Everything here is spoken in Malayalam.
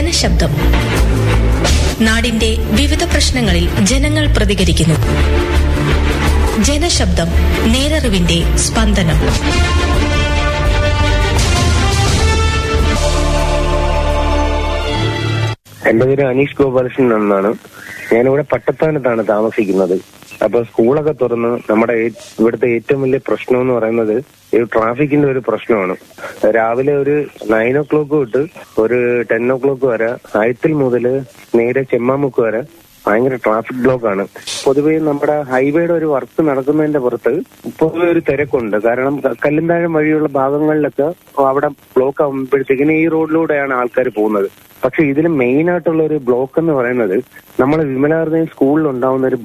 ജനശബ്ദം നാടിന്റെ വിവിധ പ്രശ്നങ്ങളിൽ ജനങ്ങൾ പ്രതികരിക്കുന്നു ജനശബ്ദം നേരറിവിന്റെ സ്പന്ദനം എന്റെ പേര് അനീഷ് ഗോപാലകൃഷ്ണൻ എന്നാണ് ഞാനിവിടെ പട്ടത്താനത്താണ് താമസിക്കുന്നത് അപ്പൊ സ്കൂളൊക്കെ തുറന്ന് നമ്മുടെ ഏ- ഇവിടുത്തെ ഏറ്റവും വലിയ പ്രശ്നം എന്ന് പറയുന്നത് ഈ ട്രാഫിക്കിന്റെ ഒരു പ്രശ്നമാണ് രാവിലെ ഒരു നയൻ ഓ ക്ലോക്ക് തൊട്ട് ഒരു ടെൻ ഓ ക്ലോക്ക് വരെ ആയത്തിൽ മുതൽ നേരെ ചെമ്മാമുക്ക് വരെ ഭയങ്കര ട്രാഫിക് ബ്ലോക്ക് ആണ് പൊതുവേ നമ്മുടെ ഹൈവേയുടെ ഒരു വർക്ക് നടക്കുന്നതിന്റെ പുറത്ത് പൊതുവെ ഒരു തിരക്കുണ്ട് കാരണം ക- കല്ലുംതാഴം വഴിയുള്ള ഭാഗങ്ങളിലൊക്കെ അവിടെ ബ്ലോക്ക് ആകുമ്പോഴത്തേക്കിന് ഈ റോഡിലൂടെയാണ് ആൾക്കാർ പോകുന്നത് പക്ഷെ ഇതിൽ മെയിൻ ആയിട്ടുള്ള ഒരു ബ്ലോക്ക് എന്ന് പറയുന്നത് നമ്മളെ വിമലാർദ്ദയും സ്കൂളിൽ ഉണ്ടാവുന്ന ഒരു